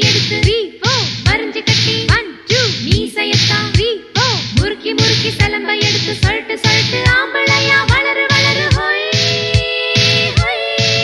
எடுத்து three four வரைஞ்சு கட்டி ஒன் டூ மீசையத்தான் த்ரீ ஃபோர் முறுக்கி முறுக்கி சிலம்ப எடுத்து சொல்லிட்டு சொல்லிட்டு ஆம்பளையா வளரு வளரு ஹொய் ஹொய்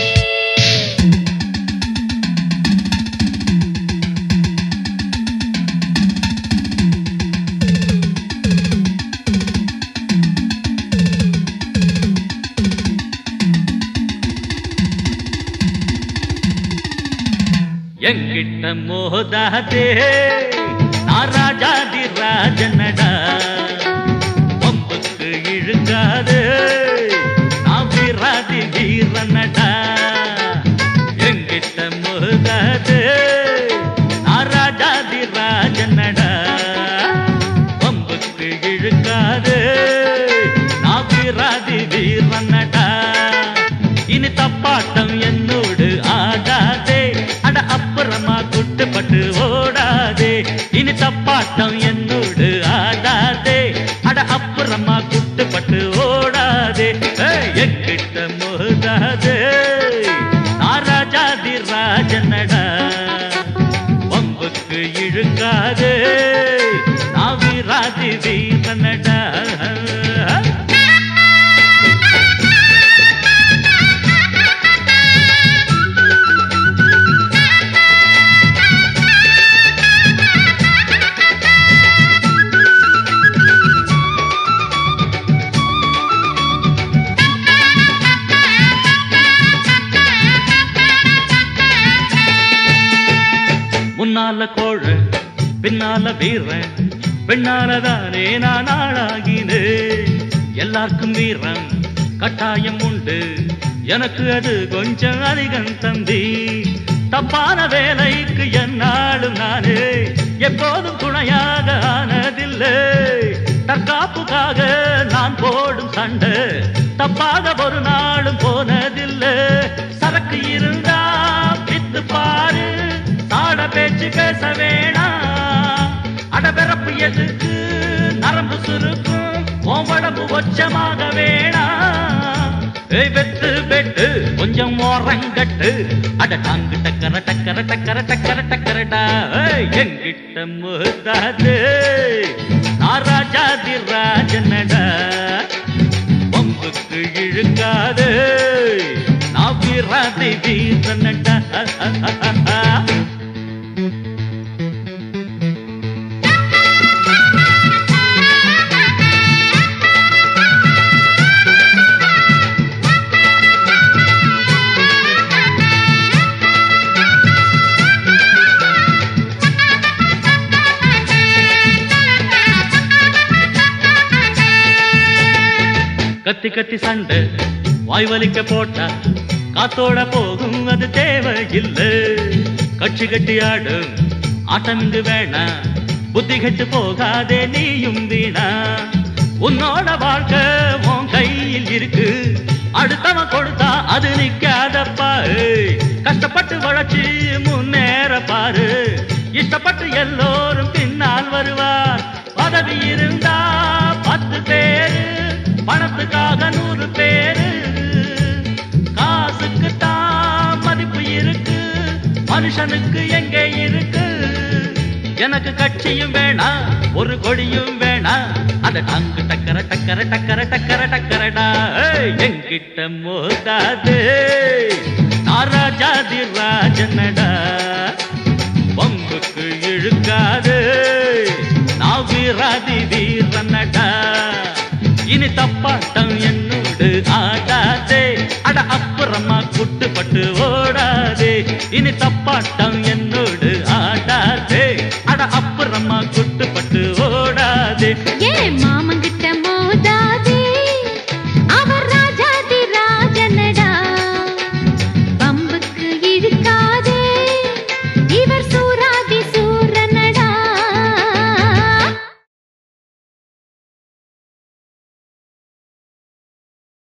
எங்கிட்ட மோதாதே நான் ராஜாதி ராஜனடா பம்புக்கு இழுக்காதே நான் வீராதி வீரனடா எங்கிட்ட மோதாதே நான் ராஜாதி ராஜனடா பம்புக்கு இழுக்காதே நான் வீராதி வீரனடா இனி தப்பாட்டம் என்னோடு ஆடாதே அட அப்புறமா குட்டுப்பட்டு ஓடாதே இனி தப்பாட்டம் என்னோடு ஆடாதே அட அப்புறமா குட்டுப்பட்டு ஓடாதே ஏய், என்கிட்ட மோதாதே நான் ராஜாதி ராஜனடா வம்புக்கு இழுக்காதே நான் வீராதி வீரனடா முன்னால கோழ பின்னால வீரன் பெண்ணாலதானே நான் ஆளாகினே எல்லாருக்கும் வீரம் கட்டாயம் உண்டு எனக்கு அது கொஞ்சம் அதிகம் தம்பி தப்பான வேலைக்கு என்னாலும் நானே எப்போதும் துணையாக ஆனதில்லை தற்காப்புக்காக நான் போடும் சண்டை தப்பாக ஒரு நாளும் போனதில்லை சரக்கு இருந்தா வித்து பாரு சாட பேச்சு பேச வேணாம் அடபிறப்பு எதுக்கு நரம்பு சுருக்கும் உன் உடம்பு ஒச்சமாக வேணாம் ஏய் வெட்டு வெட்டு கொஞ்சம் ஓரங்கட்டு அட டாங்கு டக்கர டக்கர டக்கர டக்கர டக்கரடா ஏய், எங்கிட்ட முதாது நான் ராஜாதி ராஜனடா பம்புக்கு இழுக்காது நான் வீராதி வீரனடா கத்தி கத்தி சண்டை வாய் வலிக்க போட்டா காத்தோட போகும் அது தேவையில்லை கட்சி கட்டி ஆடும் ஆட்டம் இங்கு வேணா புத்தி கெட்டு போகாதே நீயும் வீணா உன்னோட வாழ்க்கை உன் கையில் இருக்கு அடுத்தவன் கொடுத்தா அது நிக்காதப்பா ஏய். கஷ்டப்பட்டு வளர்ச்சி முன்னேற பாரு இஷ்டப்பட்டு எல்லோரும் பின்னால் வருவார் பதவி இருந்தா பத்து பேரு பணத்துக்காக நூறு பேரு காசுக்கு தான் மதிப்பு இருக்கு மனுஷனுக்கு எங்கே இருக்கு எனக்கு கட்சியும் வேணாம் ஒரு கொடியும் வேணாம் அந்த டாங்கு டக்கர டக்கர டக்கர டக்கர டக்கரடா ஏய், என்கிட்ட மோதாது நான் ராஜாதி ராஜனடா பம்புக்கு இழுக்காது நான் வீராதி வீரனடா இனி தப்பாட்டம் என்னோடு ஆடாதே அட அப்புறமா குட்டுப்பட்டு ஓடாதே இனி தப்பாட்டம் என்னோடு ஆடாதே அட அப்புறமா குட்டுப்பட்டு ஓடாதே